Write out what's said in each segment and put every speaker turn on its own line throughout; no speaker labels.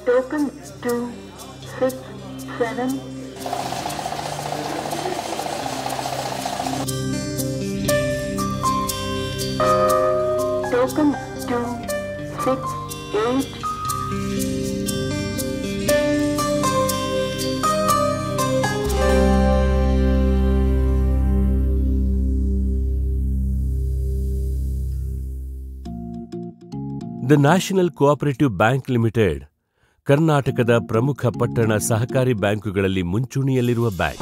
Token two six seven Token two six eight
the national cooperative bank limited ಕರ್ನಾಟಕದ ಪ್ರಮುಖ ಪಟ್ಟಣ ಸಹಕಾರಿ ಬ್ಯಾಂಕುಗಳಲ್ಲಿ ಮುಂಚೂಣಿಯಲ್ಲಿರುವ ಬ್ಯಾಂಕ್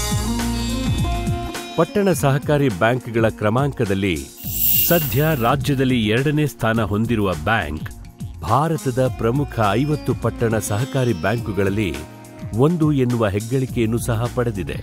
ಪಟ್ಟಣ ಸಹಕಾರಿ ಬ್ಯಾಂಕ್ಗಳ ಕ್ರಮಾಂಕದಲ್ಲಿ ಸದ್ಯ ರಾಜ್ಯದಲ್ಲಿ ಎರಡನೇ ಸ್ಥಾನ ಹೊಂದಿರುವ ಬ್ಯಾಂಕ್ ಭಾರತದ ಪ್ರಮುಖ ಐವತ್ತು ಪಟ್ಟಣ ಸಹಕಾರಿ ಬ್ಯಾಂಕುಗಳಲ್ಲಿ ಒಂದು ಎನ್ನುವ ಹೆಗ್ಗಳಿಕೆಯನ್ನು ಸಹ ಪಡೆದಿದೆ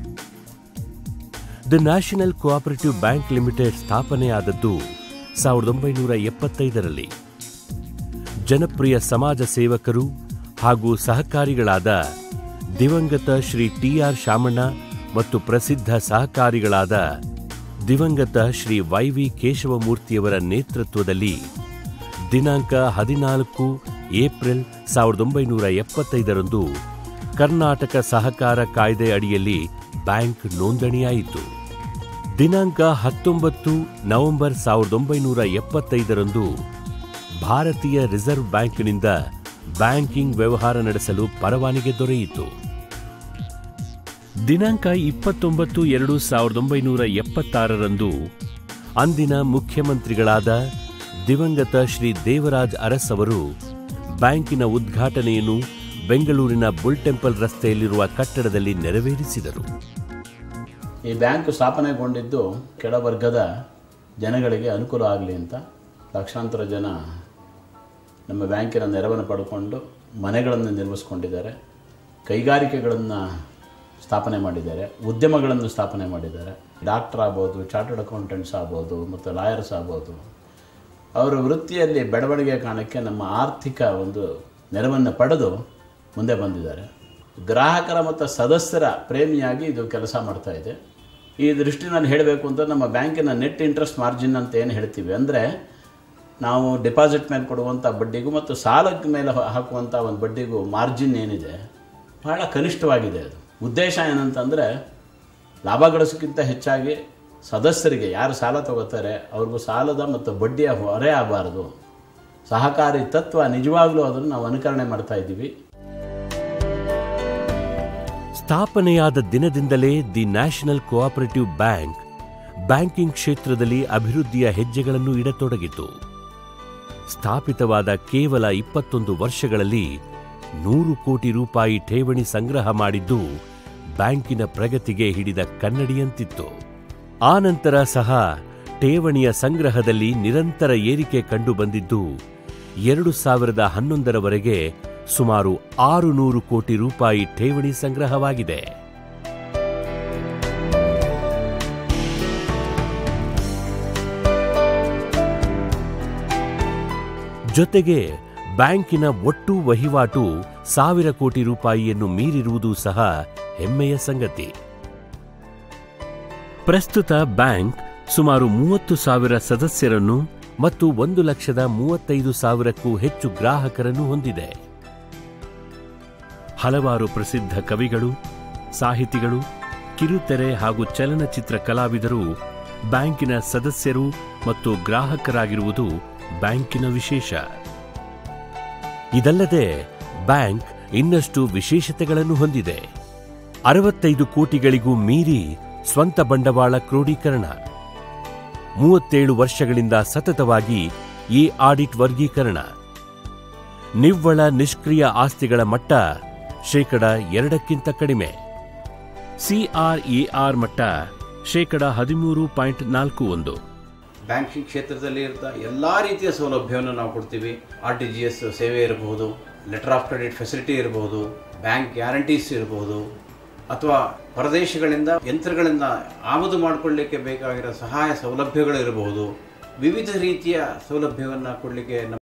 the national cooperative bank limited ಸ್ಥಾಪನೆಯಾದದ್ದು ಸಾವಿರದ ಒಂಬೈನೂರ ಎಪ್ಪತ್ತೈದರಲ್ಲಿ ಜನಪ್ರಿಯ ಸಮಾಜ ಸೇವಕರು ಹಾಗೂ ಸಹಕಾರಿಗಳಾದ ದಿವಂಗತ ಶ್ರೀ ಟಿಆರ್ ಶಾಮಣ್ಣ ಮತ್ತು ಪ್ರಸಿದ್ಧ ಸಹಕಾರಿಗಳಾದ ದಿವಂಗತ ಶ್ರೀ ವೈವಿ ಕೇಶವಮೂರ್ತಿಯವರ ನೇತೃತ್ವದಲ್ಲಿ ದಿನಾಂಕ ಹದಿನಾಲ್ಕು ಏಪ್ರಿಲ್ ಸಾವಿರದ ಒಂಬೈನೂರ ಎಪ್ಪತ್ತೈದರಂದು ಕರ್ನಾಟಕ ಸಹಕಾರ ಕಾಯ್ದೆ ಅಡಿಯಲ್ಲಿ ಬ್ಯಾಂಕ್ ನೋಂದಣಿಯಾಯಿತು ದಿನಾಂಕ ಹತ್ತೊಂಬತ್ತು ನವೆಂಬರ್ ಸಾವಿರದ ಒಂಬೈನೂರ ಎಪ್ಪತ್ತೈದರಂದು ಭಾರತೀಯ ರಿಸರ್ವ್ ಬ್ಯಾಂಕ್ನಿಂದ ಬ್ಯಾಂಕಿಂಗ್ ವ್ಯವಹಾರ ನಡೆಸಲು ಪರವಾನಗಿ ದೊರೆಯಿತು ದಿನಾಂಕ ಇಪ್ಪತ್ತೊಂಬತ್ತು ಎರಡು ಸಾವಿರದ ಒಂಬೈನೂರ ಎಪ್ಪತ್ತಾರರಂದು ಅಂದಿನ ಮುಖ್ಯಮಂತ್ರಿಗಳಾದ ದಿವಂಗತ ಶ್ರೀ ದೇವರಾಜ್ ಅರಸ್ ಅವರು ಬ್ಯಾಂಕಿನ ಉದ್ಘಾಟನೆಯನ್ನು ಬೆಂಗಳೂರಿನ ಬುಲ್ ಟೆಂಪಲ್ ರಸ್ತೆಯಲ್ಲಿರುವ ಕಟ್ಟಡದಲ್ಲಿ ನೆರವೇರಿಸಿದರು
ಈ ಬ್ಯಾಂಕು ಸ್ಥಾಪನೆಗೊಂಡಿದ್ದು ಕೆಳವರ್ಗದ ಜನಗಳಿಗೆ ಅನುಕೂಲ ಆಗಲಿ ಅಂತ ಲಕ್ಷಾಂತರ ಜನ ನಮ್ಮ ಬ್ಯಾಂಕಿನ ನೆರವನ್ನು ಪಡ್ಕೊಂಡು ಮನೆಗಳನ್ನು ನಿರ್ಮಿಸ್ಕೊಂಡಿದ್ದಾರೆ ಕೈಗಾರಿಕೆಗಳನ್ನು ಸ್ಥಾಪನೆ ಮಾಡಿದ್ದಾರೆ ಉದ್ಯಮಗಳನ್ನು ಸ್ಥಾಪನೆ ಮಾಡಿದ್ದಾರೆ ಡಾಕ್ಟರ್ ಆಗ್ಬೋದು ಚಾರ್ಟರ್ಡ್ ಅಕೌಂಟೆಂಟ್ಸ್ ಆಗ್ಬೋದು ಮತ್ತು ಲಾಯರ್ಸ್ ಆಗ್ಬೋದು ಅವರ ವೃತ್ತಿಯಲ್ಲಿ ಬೆಳವಣಿಗೆ ಕಾರಣಕ್ಕೆ ನಮ್ಮ ಆರ್ಥಿಕ ಒಂದು ನೆರವನ್ನು ಪಡೆದು ಮುಂದೆ ಬಂದಿದ್ದಾರೆ ಗ್ರಾಹಕರ ಮತ್ತು ಸದಸ್ಯರ ಪ್ರೇಮಿಯಾಗಿ ಇದು ಕೆಲಸ ಮಾಡ್ತಾ ಇದೆ ಈ ದೃಷ್ಟಿನಲ್ಲಿ ಹೇಳಬೇಕು ಅಂತ ನಮ್ಮ ಬ್ಯಾಂಕಿನ ನೆಟ್ ಇಂಟ್ರೆಸ್ಟ್ ಮಾರ್ಜಿನ್ ಅಂತ ಏನು ಹೇಳ್ತೀವಿ ಅಂದರೆ ನಾವು ಡಿಪಾಸಿಟ್ ಮೇಲೆ ಕೊಡುವಂಥ ಬಡ್ಡಿಗೂ ಮತ್ತು ಸಾಲದ ಮೇಲೆ ಹಾ- ಹಾಕುವಂಥ ಒಂದು ಬಡ್ಡಿಗೂ ಮಾರ್ಜಿನ್ ಏನಿದೆ ಬಹಳ ಕನಿಷ್ಠವಾಗಿದೆ ಅದು ಉದ್ದೇಶ ಏನಂತಂದರೆ ಲಾಭ ಗಳಿಸೋಕ್ಕಿಂತ ಹೆಚ್ಚಾಗಿ ಸದಸ್ಯರಿಗೆ ಯಾರು ಸಾಲ ತಗೋತಾರೆ ಅವ್ರಿಗೂ ಸಾಲದ ಮತ್ತು ಬಡ್ಡಿಯ ಹೊರೆ ಆಗಬಾರದು ಸಹಕಾರಿ ತತ್ವ ನಿಜವಾಗ್ಲೂ ಅದನ್ನು ನಾವು ಅನುಕರಣೆ ಮಾಡ್ತಾ ಇದ್ದೀವಿ
ಸ್ಥಾಪನೆಯಾದ ದಿನದಿಂದಲೇ the national cooperative bank banking ಕ್ಷೇತ್ರದಲ್ಲಿ ಅಭಿವೃದ್ಧಿಯ ಹೆಜ್ಜೆಗಳನ್ನು ಇಡತೊಡಗಿತು ಸ್ಥಾಪಿತವಾದ ಕೇವಲ ಇಪ್ಪತ್ತೊಂದು ವರ್ಷಗಳಲ್ಲಿ ನೂರು ಕೋಟಿ ರೂಪಾಯಿ ಠೇವಣಿ ಸಂಗ್ರಹ ಮಾಡಿದ್ದು ಬ್ಯಾಂಕಿನ ಪ್ರಗತಿಗೆ ಹಿಡಿದ ಕನ್ನಡಿಯಂತಿತ್ತು ಆನಂತರ ಸಹ ಠೇವಣಿಯ ಸಂಗ್ರಹದಲ್ಲಿ ನಿರಂತರ ಏರಿಕೆ ಕಂಡುಬಂದಿದ್ದು ಎರಡು ಸಾವಿರದ ಹನ್ನೊಂದರವರೆಗೆ ಸುಮಾರು ಆರು ನೂರು ಕೋಟಿ ರೂಪಾಯಿ ಠೇವಣಿ ಸಂಗ್ರಹವಾಗಿದೆ ಜೊತೆಗೆ ಬ್ಯಾಂಕಿನ ಒಟ್ಟು ವಹಿವಾಟು ಸಾವಿರ ಕೋಟಿ ರೂಪಾಯಿಯನ್ನು ಮೀರಿರುವುದು ಸಹ ಹೆಮ್ಮೆಯ ಸಂಗತಿ ಪ್ರಸ್ತುತ ಬ್ಯಾಂಕ್ ಸುಮಾರು ಮೂವತ್ತು ಸಾವಿರ ಸದಸ್ಯರನ್ನು ಮತ್ತು ಒಂದು ಲಕ್ಷದ ಮೂವತ್ತೈದು ಸಾವಿರಕ್ಕೂ ಹೆಚ್ಚು ಗ್ರಾಹಕರನ್ನು ಹೊಂದಿದೆ ಹಲವಾರು ಪ್ರಸಿದ್ಧ ಕವಿಗಳು ಸಾಹಿತಿಗಳು ಕಿರುತೆರೆ ಹಾಗೂ ಚಲನಚಿತ್ರ ಕಲಾವಿದರು ಬ್ಯಾಂಕಿನ ಸದಸ್ಯರು ಮತ್ತು ಗ್ರಾಹಕರಾಗಿರುವುದು ಬ್ಯಾಂಕಿನ ವಿಶೇಷ ಇದಲ್ಲದೆ ಬ್ಯಾಂಕ್ ಇನ್ನಷ್ಟು ವಿಶೇಷತೆಗಳನ್ನು ಹೊಂದಿದೆ ಅರವತ್ತೈದು ಕೋಟಿಗಳಿಗೂ ಮೀರಿ ಸ್ವಂತ ಬಂಡವಾಳ ಕ್ರೋಢೀಕರಣ ಮೂವತ್ತೇಳು ವರ್ಷಗಳಿಂದ ಸತತವಾಗಿ ಎ ಆಡಿಟ್ ವರ್ಗೀಕರಣ ನಿವ್ವಳ ನಿಷ್ಕ್ರಿಯ ಆಸ್ತಿಗಳ ಮಟ್ಟ ಶೇಕಡ ಎರಡಕ್ಕಿಂತ ಕಡಿಮೆ ಸಿಆರ್ಇಆರ್ ಮಟ್ಟ ಶೇಕಡ ಹದಿಮೂರು ಪಾಯಿಂಟ್ ನಾಲ್ಕು ಒಂದು
ಬ್ಯಾಂಕಿಂಗ್ ಕ್ಷೇತ್ರದಲ್ಲಿ ಇರ್ತಾ ಎಲ್ಲ ರೀತಿಯ ಸೌಲಭ್ಯವನ್ನು ನಾವು ಕೊಡ್ತೀವಿ ಆರ್ ಟಿ ಜಿ ಎಸ್ ಸೇವೆ ಇರಬಹುದು ಲೆಟರ್ ಆಫ್ ಕ್ರೆಡಿಟ್ ಫೆಸಿಲಿಟಿ ಇರಬಹುದು ಬ್ಯಾಂಕ್ ಗ್ಯಾರಂಟೀಸ್ ಇರಬಹುದು ಅಥವಾ ಹೊರದೇಶಗಳಿಂದ ಯಂತ್ರಗಳಿಂದ ಆಮದು ಮಾಡಿಕೊಳ್ಳಲಿಕ್ಕೆ ಬೇಕಾಗಿರೋ ಸಹಾಯ ಸೌಲಭ್ಯಗಳು ಇರಬಹುದು ವಿವಿಧ ರೀತಿಯ ಸೌಲಭ್ಯವನ್ನು ಕೊಡಲಿಕ್ಕೆ ನಮ್ಮ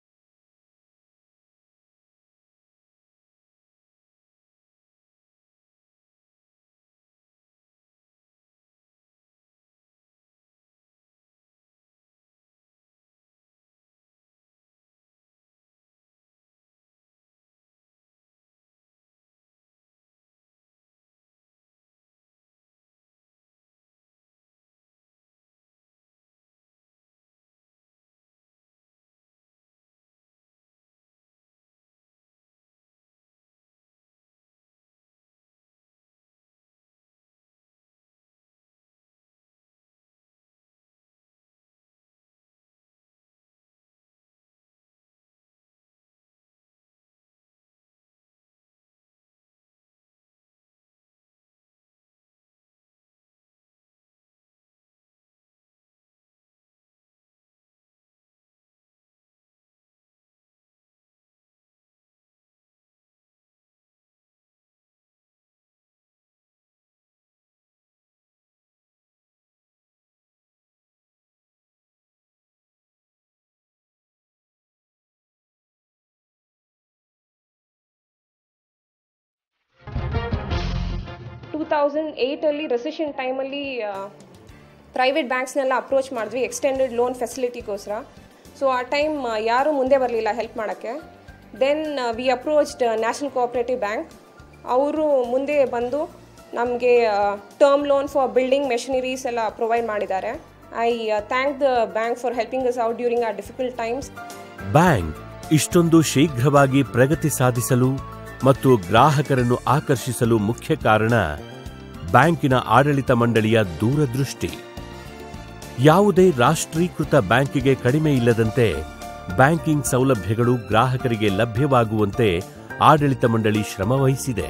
ತೌಸಂಡ್ ಏಯ್ಟಲ್ಲಿ ರೆಸೆಷನ್ ಟೈಮಲ್ಲಿ ಪ್ರೈವೇಟ್ ಬ್ಯಾಂಕ್ಸ್ನೆಲ್ಲ ಅಪ್ರೋಚ್ ಮಾಡಿದ್ವಿ ಎಕ್ಸ್ಟೆಂಡೆಡ್ ಲೋನ್ ಫೆಸಿಲಿಟಿಗೋಸ್ಕರ ಸೊ ಆ ಟೈಮ್ ಯಾರೂ ಮುಂದೆ ಬರಲಿಲ್ಲ ಹೆಲ್ಪ್ ಮಾಡೋಕ್ಕೆ then we approached national cooperative bank ಅವರು ಮುಂದೆ ಬಂದು ನಮಗೆ term loan for building machineries ಎಲ್ಲ ಪ್ರೊವೈಡ್ ಮಾಡಿದ್ದಾರೆ I thank the bank for helping us out during our difficult times
bank ಇಷ್ಟೊಂದು ಶೀಘ್ರವಾಗಿ ಪ್ರಗತಿ ಸಾಧಿಸಲು ಮತ್ತು ಗ್ರಾಹಕರನ್ನು ಆಕರ್ಷಿಸಲು ಮುಖ್ಯ ಕಾರಣ ಬ್ಯಾಂಕಿನ ಆಡಳಿತ ಮಂಡಳಿಯ ದೂರದೃಷ್ಟಿ ಯಾವುದೇ ರಾಷ್ಟ್ರೀಕೃತ ಬ್ಯಾಂಕಿಗೆ ಕಡಿಮೆ ಇಲ್ಲದಂತೆ ಬ್ಯಾಂಕಿಂಗ್ ಸೌಲಭ್ಯಗಳು ಗ್ರಾಹಕರಿಗೆ ಲಭ್ಯವಾಗುವಂತೆ ಆಡಳಿತ ಮಂಡಳಿ ಶ್ರಮವಹಿಸಿದೆ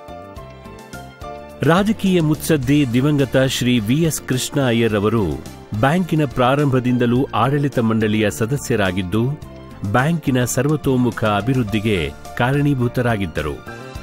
ರಾಜಕೀಯ ಮುತ್ಸದ್ದಿ ದಿವಂಗತ ಶ್ರೀ ವಿಎಸ್ ಕೃಷ್ಣ ಅಯ್ಯರ್ ಅವರು ಬ್ಯಾಂಕಿನ ಪ್ರಾರಂಭದಿಂದಲೂ ಆಡಳಿತ ಮಂಡಳಿಯ ಸದಸ್ಯರಾಗಿದ್ದು ಬ್ಯಾಂಕಿನ ಸರ್ವತೋಮುಖ ಅಭಿವೃದ್ಧಿಗೆ ಕಾರಣೀಭೂತರಾಗಿದ್ದರು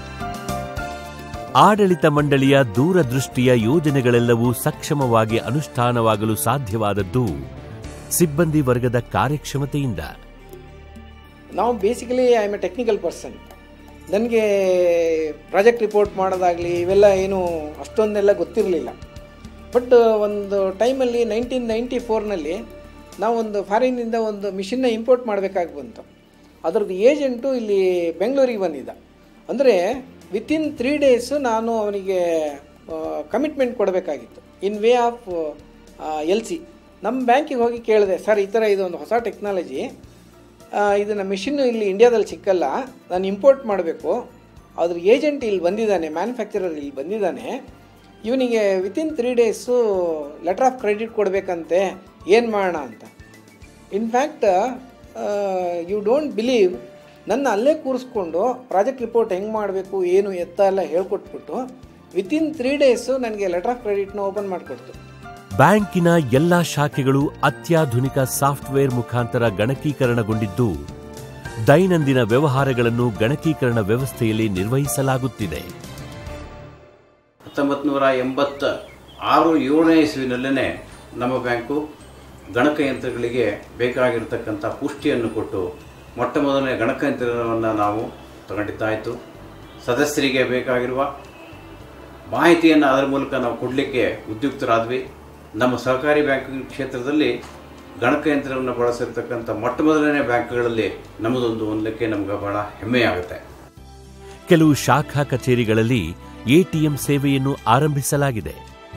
ಆಡಳಿತ ಮಂಡಳಿಯ ದೂರದೃಷ್ಟಿಯ ಯೋಜನೆಗಳೆಲ್ಲವೂ ಸಕ್ಷಮವಾಗಿ ಅನುಷ್ಠಾನವಾಗಲು ಸಾಧ್ಯವಾದದ್ದು ಸಿಬ್ಬಂದಿ ವರ್ಗದ ಕಾರ್ಯಕ್ಷಮತೆಯಿಂದ
ನಾವು basically I am a technical person ನನಗೆ ಪ್ರಾಜೆಕ್ಟ್ ರಿಪೋರ್ಟ್ ಮಾಡೋದಾಗಲಿ ಇವೆಲ್ಲ ಏನು ಅಷ್ಟೊಂದೆಲ್ಲ ಗೊತ್ತಿರಲಿಲ್ಲ ಬಟ್ ಒಂದು ಟೈಮಲ್ಲಿ ನೈನ್ಟೀನ್ ನೈಂಟಿ ಫೋರ್ನಲ್ಲಿ ನಾವೊಂದು ಫಾರಿನ್ನಿಂದ ಒಂದು ಮಿಷಿನ್ನ ಇಂಪೋರ್ಟ್ ಮಾಡಬೇಕಾಗಿ ಬಂತು ಅದರದ್ದು ಏಜೆಂಟು ಇಲ್ಲಿ ಬೆಂಗಳೂರಿಗೆ ಬಂದಿದ್ದ ಅಂದರೆ ವಿತಿನ್ ತ್ರೀ ಡೇಸು ನಾನು ಅವನಿಗೆ ಕಮಿಟ್ಮೆಂಟ್ ಕೊಡಬೇಕಾಗಿತ್ತು in way of L C ನಮ್ಮ ಬ್ಯಾಂಕಿಗೆ ಹೋಗಿ ಕೇಳಿದೆ ಸರ್ ಈ ಥರ ಇದೊಂದು ಹೊಸ ಟೆಕ್ನಾಲಜಿ ಇದನ್ನು ಮಿಷಿನ್ನು ಇಲ್ಲಿ ಇಂಡಿಯಾದಲ್ಲಿ ಸಿಕ್ಕಲ್ಲ ನಾನು ಇಂಪೋರ್ಟ್ ಮಾಡಬೇಕು ಅದ್ರ ಏಜೆಂಟ್ ಇಲ್ಲಿ ಬಂದಿದ್ದಾನೆ ಮ್ಯಾನುಫ್ಯಾಕ್ಚರರ್ ಇಲ್ಲಿ ಬಂದಿದ್ದಾನೆ ಇವನಿಗೆ within three days letter of credit ಕೊಡಬೇಕಂತೆ ಏನು ಮಾಡೋಣ ಅಂತ ಇನ್ಫ್ಯಾಕ್ಟ್ ಯು ಡೋಂಟ್ ಬಿಲೀವ್ ನನ್ನ ಅಲ್ಲೇ ಕೂರಿಸ್ಕೊಂಡು ಪ್ರಾಜೆಕ್ಟ್ ರಿಪೋರ್ಟ್ ಹೆಂಗೆ ಮಾಡಬೇಕು ಏನು ಎತ್ತ ಎಲ್ಲ ಹೇಳ್ಕೊಟ್ಬಿಟ್ಟು ವಿತಿನ್ ತ್ರೀ ಡೇಸು ನನಗೆ ಲೆಟರ್ ಆಫ್ ಕ್ರೆಡಿಟ್ನ ಓಪನ್ ಮಾಡಿಕೊಡ್ತು
ಬ್ಯಾಂಕಿನ ಎಲ್ಲಾ ಶಾಖೆಗಳು ಅತ್ಯಾಧುನಿಕ ಸಾಫ್ಟ್ವೇರ್ ಮುಖಾಂತರ ಗಣಕೀಕರಣಗೊಂಡಿದ್ದು ದೈನಂದಿನ ವ್ಯವಹಾರಗಳನ್ನು ಗಣಕೀಕರಣ ವ್ಯವಸ್ಥೆಯಲ್ಲಿ ನಿರ್ವಹಿಸಲಾಗುತ್ತಿದೆ
ಹತ್ತೊಂಬತ್ತು ನೂರ ಎಂಬತ್ತ ಆರು ಏಳನೇ ಇಸ್ವಿನಲ್ಲೇ ನಮ್ಮ ಬ್ಯಾಂಕು ಗಣಕಯಂತ್ರಗಳಿಗೆ ಬೇಕಾಗಿರ್ತಕ್ಕಂಥ ಪುಷ್ಟಿಯನ್ನು ಕೊಟ್ಟು ಮೊಟ್ಟ ಮೊದಲನೇ ಗಣಕಯಂತ್ರವನ್ನು ನಾವು ತಗೊಂಡಿದ್ದಾಯಿತು ಸದಸ್ಯರಿಗೆ ಬೇಕಾಗಿರುವ ಮಾಹಿತಿಯನ್ನು ಅದರ ಮೂಲಕ ನಾವು ಕೊಡಲಿಕ್ಕೆ ಉದ್ಯುಕ್ತರಾದ್ವಿ ನಮ್ಮ ಸಹಕಾರಿ ಬ್ಯಾಂಕಿಂಗ್ ಕ್ಷೇತ್ರದಲ್ಲಿ ಗಣಕಯಂತ್ರವನ್ನು ಬಳಸಿರ್ತಕ್ಕಂಥ ಮೊಟ್ಟ ಮೊದಲನೇ ಬ್ಯಾಂಕ್ಗಳಲ್ಲಿ ನಮ್ಮದೊಂದು ಒಂದಕ್ಕೆ ನಮ್ಗೆ ಬಹಳ ಹೆಮ್ಮೆಯಾಗುತ್ತೆ
ಕೆಲವು ಶಾಖಾ ಕಚೇರಿಗಳಲ್ಲಿ ಎಟಿಎಂ ಸೇವೆಯನ್ನು ಆರಂಭಿಸಲಾಗಿದೆ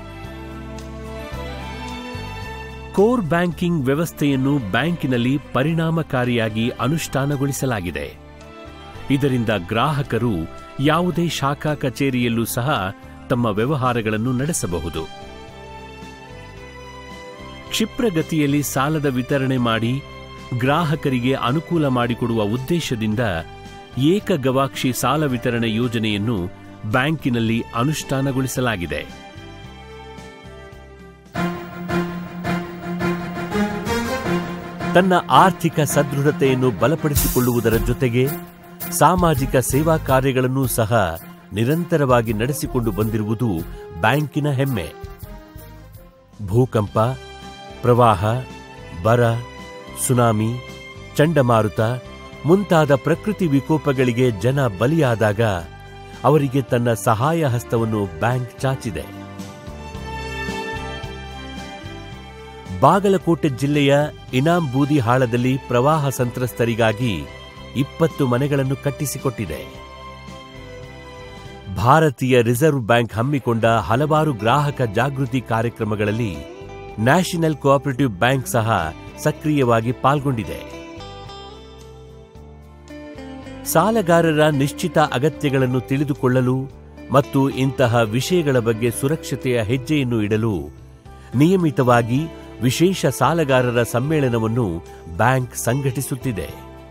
ಕೋರ್ ಬ್ಯಾಂಕಿಂಗ್ ವ್ಯವಸ್ಥೆಯನ್ನು ಬ್ಯಾಂಕಿನಲ್ಲಿ ಪರಿಣಾಮಕಾರಿಯಾಗಿ ಅನುಷ್ಠಾನಗೊಳಿಸಲಾಗಿದೆ ಇದರಿಂದ ಗ್ರಾಹಕರು ಯಾವುದೇ ಶಾಖಾ ಕಚೇರಿಯಲ್ಲೂ ಸಹ ತಮ್ಮ ವ್ಯವಹಾರಗಳನ್ನು ನಡೆಸಬಹುದು ಕ್ಷಿಪ್ರಗತಿಯಲ್ಲಿ ಸಾಲದ ವಿತರಣೆ ಮಾಡಿ ಗ್ರಾಹಕರಿಗೆ ಅನುಕೂಲ ಮಾಡಿಕೊಡುವ ಉದ್ದೇಶದಿಂದ ಏಕ ಗವಾಕ್ಷಿ ಸಾಲ ವಿತರಣೆ ಯೋಜನೆಯನ್ನು ಬ್ಯಾಂಕಿನಲ್ಲಿ ಅನುಷ್ಠಾನಗೊಳಿಸಲಾಗಿದೆ ತನ್ನ ಆರ್ಥಿಕ ಸದೃಢತೆಯನ್ನು ಬಲಪಡಿಸಿಕೊಳ್ಳುವುದರ ಜೊತೆಗೆ ಸಾಮಾಜಿಕ ಸೇವಾ ಕಾರ್ಯಗಳನ್ನೂ ಸಹ ನಿರಂತರವಾಗಿ ನಡೆಸಿಕೊಂಡು ಬಂದಿರುವುದು ಬ್ಯಾಂಕಿನ ಹೆಮ್ಮೆ ಭೂಕಂಪ ಪ್ರವಾಹ ಬರ ಸುನಾಮಿ ಚಂಡಮಾರುತ ಮುಂತಾದ ಪ್ರಕೃತಿ ವಿಕೋಪಗಳಿಗೆ ಜನ ಬಲಿಯಾದಾಗ ಅವರಿಗೆ ತನ್ನ ಸಹಾಯ ಹಸ್ತವನ್ನು ಬ್ಯಾಂಕ್ ಚಾಚಿದೆ ಬಾಗಲಕೋಟೆ ಜಿಲ್ಲೆಯ ಇನಾಂ ಬೂದಿಹಾಳದಲ್ಲಿ ಪ್ರವಾಹ ಸಂತ್ರಸ್ತರಿಗಾಗಿ ಇಪ್ಪತ್ತು ಮನೆಗಳನ್ನು ಕಟ್ಟಿಸಿಕೊಟ್ಟಿದೆ ಭಾರತೀಯ ರಿಸರ್ವ್ ಬ್ಯಾಂಕ್ ಹಮ್ಮಿಕೊಂಡ ಹಲವಾರು ಗ್ರಾಹಕ ಜಾಗೃತಿ ಕಾರ್ಯಕ್ರಮಗಳಲ್ಲಿ ನ್ಯಾಷನಲ್ ಕೋಆಪರೇಟಿವ್ ಬ್ಯಾಂಕ್ ಸಹ ಸಕ್ರಿಯವಾಗಿ ಪಾಲ್ಗೊಂಡಿದೆ ಸಾಲಗಾರರ ನಿಶ್ಚಿತ ಅಗತ್ಯಗಳನ್ನು ತಿಳಿದುಕೊಳ್ಳಲು ಮತ್ತು ಇಂತಹ ವಿಷಯಗಳ ಬಗ್ಗೆ ಸುರಕ್ಷತೆಯ ಹೆಜ್ಜೆಯನ್ನು ಇಡಲು ನಿಯಮಿತವಾಗಿ ವಿಶೇಷ ಸಾಲಗಾರರ ಸಮ್ಮೇಳನವನ್ನು ಬ್ಯಾಂಕ್ ಸಂಘಟಿಸುತ್ತಿದೆ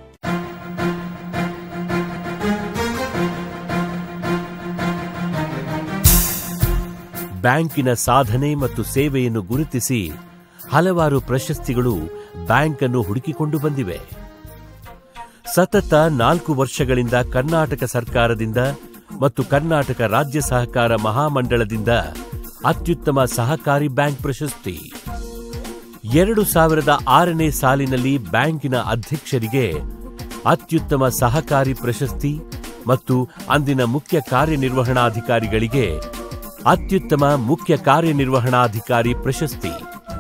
ಬ್ಯಾಂಕಿನ ಸಾಧನೆ ಮತ್ತು ಸೇವೆಯನ್ನು ಗುರುತಿಸಿ ಹಲವಾರು ಪ್ರಶಸ್ತಿಗಳು ಬ್ಯಾಂಕ್ ಅನ್ನು ಹುಡುಕಿಕೊಂಡು ಬಂದಿವೆ ಸತತ ನಾಲ್ಕು ವರ್ಷಗಳಿಂದ ಕರ್ನಾಟಕ ಸರ್ಕಾರದಿಂದ ಮತ್ತು ಕರ್ನಾಟಕ ರಾಜ್ಯ ಸಹಕಾರ ಮಹಾಮಂಡಳದಿಂದ ಅತ್ಯುತ್ತಮ ಸಹಕಾರಿ ಬ್ಯಾಂಕ್ ಪ್ರಶಸ್ತಿ ಎರಡು ಸಾವಿರದ ಆರನೇ ಸಾಲಿನಲ್ಲಿ ಬ್ಯಾಂಕಿನ ಅಧ್ಯಕ್ಷರಿಗೆ ಅತ್ಯುತ್ತಮ ಸಹಕಾರಿ ಪ್ರಶಸ್ತಿ ಮತ್ತು ಅಂದಿನ ಮುಖ್ಯ ಕಾರ್ಯನಿರ್ವಹಣಾಧಿಕಾರಿಗಳಿಗೆ ಅತ್ಯುತ್ತಮ ಮುಖ್ಯ ಕಾರ್ಯನಿರ್ವಹಣಾಧಿಕಾರಿ ಪ್ರಶಸ್ತಿ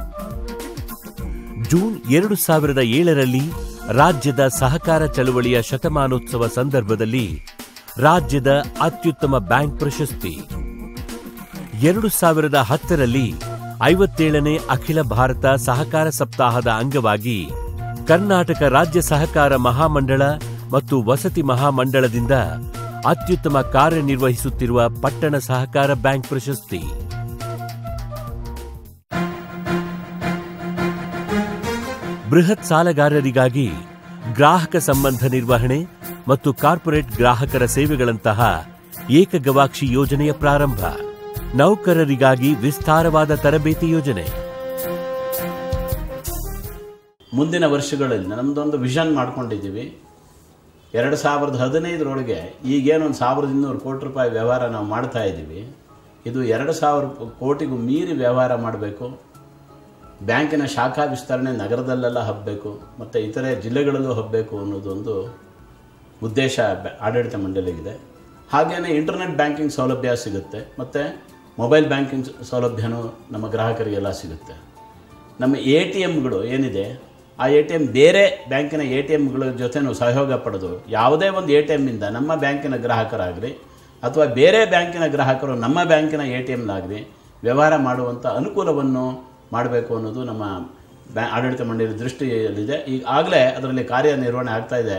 ಜೂನ್ ಎರಡು ಸಾವಿರದ ಏಳರಲ್ಲಿ ರಾಜ್ಯದ ಸಹಕಾರ ಚಳವಳಿಯ ಶತಮಾನೋತ್ಸವ ಸಂದರ್ಭದಲ್ಲಿ ರಾಜ್ಯದ ಅತ್ಯುತ್ತಮ ಬ್ಯಾಂಕ್ ಪ್ರಶಸ್ತಿ ಎರಡು ಸಾವಿರದ ಹತ್ತರಲ್ಲಿ ಐವತ್ತೇಳನೇ ಅಖಿಲ ಭಾರತ ಸಹಕಾರ ಸಪ್ತಾಹದ ಅಂಗವಾಗಿ ಕರ್ನಾಟಕ ರಾಜ್ಯ ಸಹಕಾರ ಮಹಾಮಂಡಳ ಮತ್ತು ವಸತಿ ಮಹಾಮಂಡಳದಿಂದ ಅತ್ಯುತ್ತಮ ಕಾರ್ಯನಿರ್ವಹಿಸುತ್ತಿರುವ ಪಟ್ಟಣ ಸಹಕಾರ ಬ್ಯಾಂಕ್ ಪ್ರಶಸ್ತಿ ಬೃಹತ್ ಸಾಲಗಾರರಿಗಾಗಿ ಗ್ರಾಹಕ ಸಂಬಂಧ ನಿರ್ವಹಣೆ ಮತ್ತು ಕಾರ್ಪೊರೇಟ್ ಗ್ರಾಹಕರ ಸೇವೆಗಳಂತಹ ಏಕಗವಾಕ್ಷಿ ಯೋಜನೆಯ ಪ್ರಾರಂಭ ನೌಕರರಿಗಾಗಿ ವಿಸ್ತಾರವಾದ ತರಬೇತಿ ಯೋಜನೆ
ಮುಂದಿನ ವರ್ಷಗಳಲ್ಲಿ ನಮ್ಮದೊಂದು ವಿಷನ್ ಮಾಡ್ಕೊಂಡಿದ್ದೀವಿ ಎರಡು ಸಾವಿರದ ಹದಿನೈದರೊಳಗೆ ಈಗೇನು ಒಂದು ಸಾವಿರದ ಇನ್ನೂರು ಕೋಟಿ ರೂಪಾಯಿ ವ್ಯವಹಾರ ನಾವು ಮಾಡ್ತಾ ಇದ್ದೀವಿ ಇದು ಎರಡು ಸಾವಿರ ಕೋಟಿಗೂ ಮೀರಿ ವ್ಯವಹಾರ ಮಾಡಬೇಕು ಬ್ಯಾಂಕಿನ ಶಾಖಾ ವಿಸ್ತರಣೆ ನಗರದಲ್ಲೆಲ್ಲ ಹಬ್ಬಬೇಕು ಮತ್ತು ಇತರೆ ಜಿಲ್ಲೆಗಳಲ್ಲೂ ಹಬ್ಬಬೇಕು ಅನ್ನೋದೊಂದು ಉದ್ದೇಶ ಬ್ಯಾ- ಆಡಳಿತ ಮಂಡಳಿಗಿದೆ ಹಾಗೆಯೇ ಇಂಟರ್ನೆಟ್ ಬ್ಯಾಂಕಿಂಗ್ ಸೌಲಭ್ಯ ಸಿಗುತ್ತೆ ಮತ್ತು ಮೊಬೈಲ್ ಬ್ಯಾಂಕಿಂಗ್ ಸೌಲಭ್ಯನೂ ನಮ್ಮ ಗ್ರಾಹಕರಿಗೆಲ್ಲ ಸಿಗುತ್ತೆ ನಮ್ಮ ಎ ಟಿ ಎಮ್ಗಳು ಏನಿದೆ ಆ ಎ ಟಿ ಎಮ್ ಬೇರೆ ಬ್ಯಾಂಕಿನ ಎ ಟಿ ಎಮ್ಗಳ ಜೊತೆನೂ ಸಹಯೋಗ ಪಡೆದು ಯಾವುದೇ ಒಂದು ಎ ಟಿ ಎಮ್ಮಿಂದ ನಮ್ಮ ಬ್ಯಾಂಕಿನ ಗ್ರಾಹಕರಾಗಲಿ ಅಥವಾ ಬೇರೆ ಬ್ಯಾಂಕಿನ ಗ್ರಾಹಕರು ನಮ್ಮ ಬ್ಯಾಂಕಿನ ಎ ಟಿ ಎಮ್ನಾಗಲಿ ವ್ಯವಹಾರ ಮಾಡುವಂಥ ಅನುಕೂಲವನ್ನು ಮಾಡಬೇಕು ಅನ್ನೋದು ನಮ್ಮ ಬ್ಯಾ ಆಡಳಿತ ಮಂಡಳಿ ದೃಷ್ಟಿಯಲ್ಲಿದೆ ಈಗಾಗಲೇ ಅದರಲ್ಲಿ ಕಾರ್ಯನಿರ್ವಹಣೆ ಆಗ್ತಾ ಇದೆ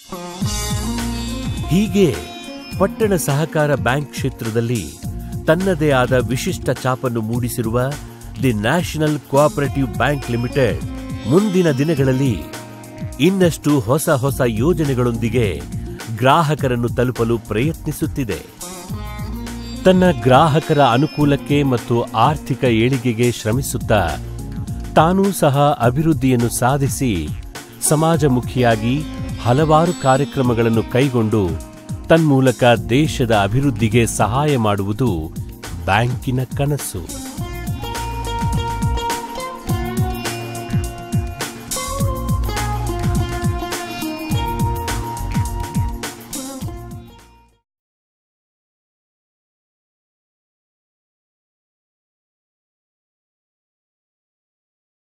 ಹೀಗೆ ಪಟ್ಟಣ ಸಹಕಾರ ಬ್ಯಾಂಕ್ ಕ್ಷೇತ್ರದಲ್ಲಿ ತನ್ನದೇ ಆದ ವಿಶಿಷ್ಟ ಛಾಪನ್ನು ಮೂಡಿಸಿರುವ the national cooperative bank limited ಮುಂದಿನ ದಿನಗಳಲ್ಲಿ ಇನ್ನಷ್ಟು ಹೊಸ ಹೊಸ ಯೋಜನೆಗಳೊಂದಿಗೆ ಗ್ರಾಹಕರನ್ನು ತಲುಪಲು ಪ್ರಯತ್ನಿಸುತ್ತಿದೆ ತನ್ನ ಗ್ರಾಹಕರ ಅನುಕೂಲಕ್ಕೆ ಮತ್ತು ಆರ್ಥಿಕ ಏಳಿಗೆಗೆ ಶ್ರಮಿಸುತ್ತಾ ತಾನೂ ಸಹ ಅಭಿವೃದ್ಧಿಯನ್ನು ಸಾಧಿಸಿ ಸಮಾಜಮುಖಿಯಾಗಿ ಹಲವಾರು ಕಾರ್ಯಕ್ರಮಗಳನ್ನು ಕೈಗೊಂಡು ತನ್ಮೂಲಕ ದೇಶದ ಅಭಿವೃದ್ಧಿಗೆ ಸಹಾಯ ಮಾಡುವುದು ಬ್ಯಾಂಕಿನ ಕನಸು